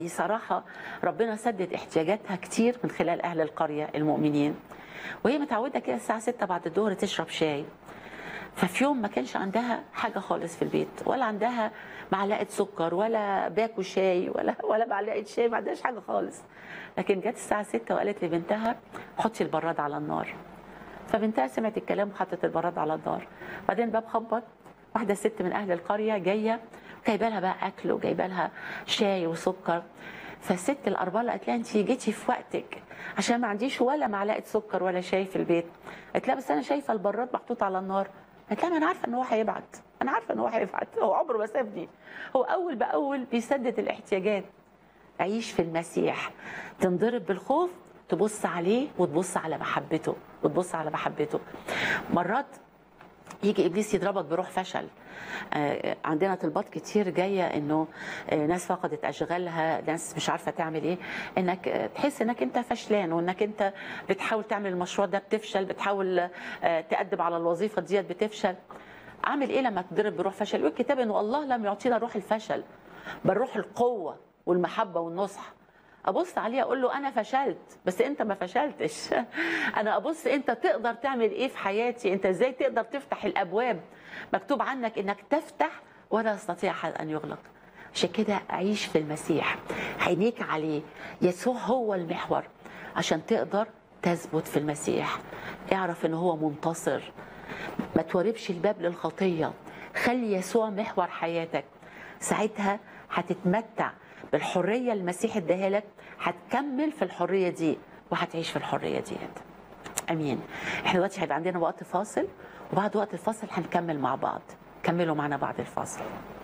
صراحة ربنا سدد احتياجاتها كتير من خلال أهل القرية المؤمنين وهي متعودة كده الساعة 6 بعد الظهر تشرب شاي ففي يوم ما كانش عندها حاجة خالص في البيت ولا عندها معلقة سكر ولا باكو شاي ولا ولا معلقة شاي ما عندهاش حاجة خالص لكن جت الساعة 6 وقالت لبنتها حطي البراد على النار فبنتها سمعت الكلام وحطت البراد على النار بعدين الباب خبط واحدة ست من أهل القرية جاية جايبه لها بقى أكل وجايبه لها شاي وسكر فالست الأربلة قالت لها أنت جيتي في وقتك عشان ما عنديش ولا معلقة سكر ولا شاي في البيت قالت لها بس أنا شايفة البراد محطوط على النار قالت لها ما أنا عارفة إن هو هيبعت أنا عارفة إن هو هيبعت هو عمره ما سابني هو أول بأول بيسدد الاحتياجات عيش في المسيح تنضرب بالخوف تبص عليه وتبص على محبته وتبص على محبته مرات يجي ابليس يضربك بروح فشل آه، عندنا طلبات كتير جايه انه آه، ناس فقدت اشغالها ناس مش عارفه تعمل ايه انك آه، تحس انك انت فشلان وانك انت بتحاول تعمل المشروع ده بتفشل بتحاول آه، تقدم على الوظيفه ديت بتفشل عامل ايه لما تضرب بروح فشل يقول الكتاب انه الله لم يعطينا روح الفشل بل روح القوه والمحبه والنصح ابص عليه اقول له انا فشلت بس انت ما فشلتش انا ابص انت تقدر تعمل ايه في حياتي انت ازاي تقدر تفتح الابواب مكتوب عنك انك تفتح ولا يستطيع احد ان يغلق عشان كده عيش في المسيح عينيك عليه يسوع هو المحور عشان تقدر تثبت في المسيح اعرف ان هو منتصر ما توربش الباب للخطيه خلي يسوع محور حياتك ساعتها هتتمتع بالحريه اللي المسيح اداها لك هتكمل في الحريه دي وهتعيش في الحريه ديت امين احنا دلوقتي هيبقى عندنا وقت فاصل وبعد وقت الفاصل هنكمل مع بعض كملوا معنا بعد الفاصل